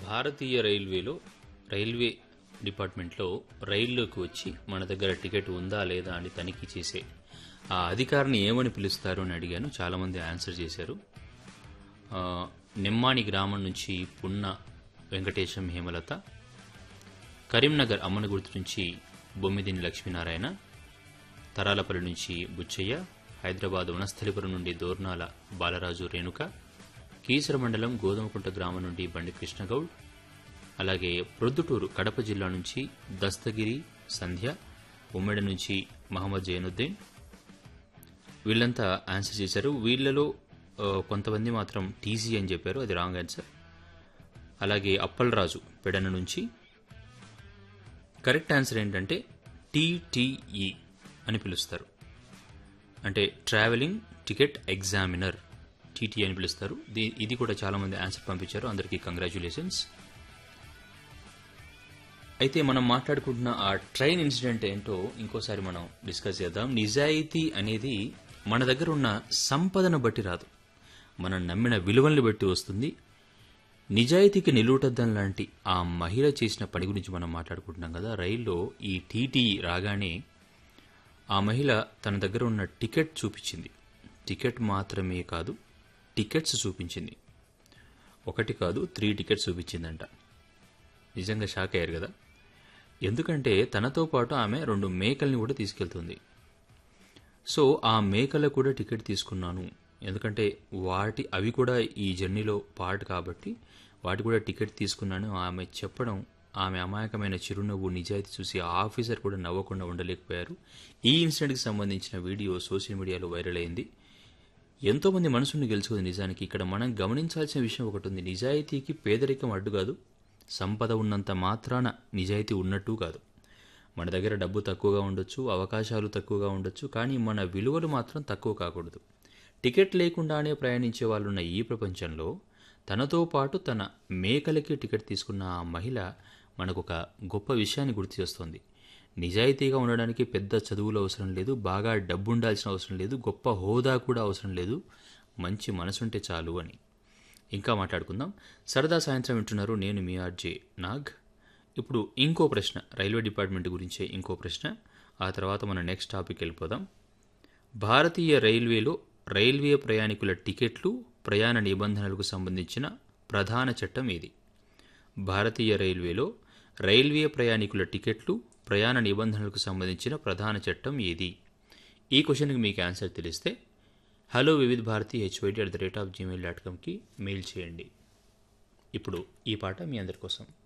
భారతీయ రైల్వేలో రైల్వే డిపార్ట్మెంట్లో రైల్లోకి వచ్చి మన దగ్గర టికెట్ ఉందా లేదా అని తనిఖీ చేసే ఆ అధికారిని ఏమని పిలుస్తారు అని అడిగాను చాలామంది ఆన్సర్ చేశారు ఆ, నిమ్మాని గ్రామం నుంచి పున్న వెంకటేశం హేమలత కరీంనగర్ అమ్మనగుర్తు నుంచి బొమ్మిదిని లక్ష్మీనారాయణ తరాలపల్లి నుంచి బుచ్చయ్య హైదరాబాద్ వనస్థలిపురం నుండి దోర్నాల బాలరాజు రేణుక కీసర మండలం గోధుమకుంట గ్రామం నుండి బండి కృష్ణగౌడ్ అలాగే ప్రొద్దుటూరు కడప జిల్లా నుంచి దస్తగిరి సంధ్య ఉమ్మడి నుంచి మహమ్మద్ జైనుద్దీన్ వీళ్ళంతా ఆన్సర్ చేశారు వీళ్ళలో ఆ, కొంతమంది మాత్రం టీజీ అని చెప్పారు అది రాంగ్ ఆన్సర్ అలాగే అప్పలరాజు పెడన నుంచి కరెక్ట్ ఆన్సర్ ఏంటంటే టీటీఈ అని పిలుస్తారు అంటే ట్రావెలింగ్ టికెట్ ఎగ్జామినర్ టీటీ అని పిలుస్తారు దీ- ఇది కూడా చాలా మంది ఆన్సర్ పంపించారు అందరికీ కంగ్రాచులేషన్స్ అయితే మనం మాట్లాడుకుంటున్న ఆ ట్రైన్ ఇన్సిడెంట్ ఏంటో ఇంకోసారి మనం డిస్కస్ చేద్దాం నిజాయితీ అనేది మన దగ్గర ఉన్న సంపదను బట్టి రాదు మనం నమ్మిన విలువల్ని బట్టి వస్తుంది నిజాయితీకి నిలువుటద్దం లాంటి ఆ మహిళ చేసిన పని గురించి మనం మాట్లాడుకుంటున్నాం కదా రైల్లో ఈ టీటీ రాగానే ఆ మహిళ తన దగ్గర ఉన్న టికెట్ చూపించింది టికెట్ మాత్రమే కాదు టికెట్స్ చూపించింది ఒకటి కాదు త్రీ టికెట్స్ చూపించిందంట నిజంగా షాక్ అయ్యారు కదా ఎందుకంటే తనతో పాటు ఆమె రెండు మేకల్ని కూడా తీసుకెళ్తుంది సో ఆ మేకలకు కూడా టికెట్ తీసుకున్నాను ఎందుకంటే వాటి అవి కూడా ఈ జర్నీలో పార్ట్ కాబట్టి వాటి కూడా టికెట్ తీసుకున్నాను ఆమె చెప్పడం ఆమె అమాయకమైన చిరునవ్వు నిజాయితీ చూసి ఆ ఆఫీసర్ కూడా నవ్వకుండా ఉండలేకపోయారు ఈ ఇన్సిడెంట్కి సంబంధించిన వీడియో సోషల్ మీడియాలో వైరల్ అయింది ఎంతోమంది మనసుని గెలుచుకుంది నిజానికి ఇక్కడ మనం గమనించాల్సిన విషయం ఒకటి ఉంది నిజాయితీకి పేదరికం అడ్డు కాదు సంపద ఉన్నంత మాత్రాన నిజాయితీ ఉన్నట్టు కాదు మన దగ్గర డబ్బు తక్కువగా ఉండొచ్చు అవకాశాలు తక్కువగా ఉండొచ్చు కానీ మన విలువలు మాత్రం తక్కువ కాకూడదు టికెట్ లేకుండానే ప్రయాణించే వాళ్ళున్న ఈ ప్రపంచంలో తనతో పాటు తన మేకలకి టికెట్ తీసుకున్న ఆ మహిళ మనకు ఒక గొప్ప విషయాన్ని గుర్తు చేస్తోంది నిజాయితీగా ఉండడానికి పెద్ద చదువులు అవసరం లేదు బాగా డబ్బు ఉండాల్సిన అవసరం లేదు గొప్ప హోదా కూడా అవసరం లేదు మంచి మనసుంటే చాలు అని ఇంకా మాట్లాడుకుందాం సరదా సాయంత్రం వింటున్నారు నేను మీ ఆర్జే నాగ్ ఇప్పుడు ఇంకో ప్రశ్న రైల్వే డిపార్ట్మెంట్ గురించే ఇంకో ప్రశ్న ఆ తర్వాత మనం నెక్స్ట్ టాపిక్ వెళ్ళిపోదాం భారతీయ రైల్వేలో రైల్వే ప్రయాణికుల టికెట్లు ప్రయాణ నిబంధనలకు సంబంధించిన ప్రధాన చట్టం ఏది భారతీయ రైల్వేలో రైల్వే ప్రయాణికుల టికెట్లు ప్రయాణ నిబంధనలకు సంబంధించిన ప్రధాన చట్టం ఏది ఈ క్వశ్చన్కి మీకు ఆన్సర్ తెలిస్తే hello Vividh Bharati HYD at the rate of Gmail dot కామ్కి మెయిల్ చేయండి ఇప్పుడు ఈ పాట మీ అందరి కోసం